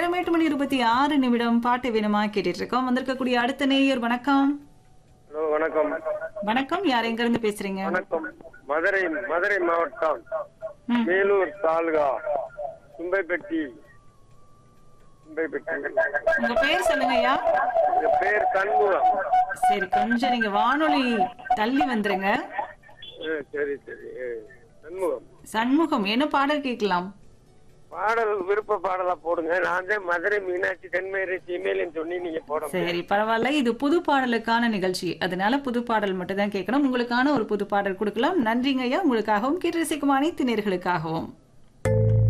நேரம் எட்டு மணி இருபத்தி ஆறு நிமிடம் பாட்டு வேணுமா கேட்டுட்டு இருக்கோம் வந்திருக்கக்கூடிய அடுத்த நேயர் வணக்கம் ஹலோ வணக்கம் வணக்கம் யார் எங்க இருந்து பேசுறீங்க வணக்கம் மதுரை மதுரை மாவட்டம் ம். வேலூர் தாலுகா தும்பைப்பட்டி தும்பைப்பட்டி உங்க பேர் சொல்லுங்க ஐயா எங்க பேர் கண்முகம் சரி கொஞ்சம் நீங்க வானொலி தள்ளி வந்துருங்க ஆ, சரி சரி ஆ, கண்முகம் சண்முகம் என்ன பாடல் கேட்கலாம் பாடல் விருப்ப பாடலா போடுங்க நான் தான் மதுரை மீனாட்சி தென்மேரி சீமையிலன்னு சொல்லி நீங்க போட சரி பரவாயில்ல இது புது பாடலுக்கான நிகழ்ச்சி அதனால புது பாடல் மட்டும் தான் கேட்கணும் உங்களுக்கான ஒரு புது பாடல் கொடுக்கலாம் நன்றிங்க ஐயா உங்களுக்காகவும் கேட்டு ரசிக்கும் அனைத்து நேர்களுக்காகவும்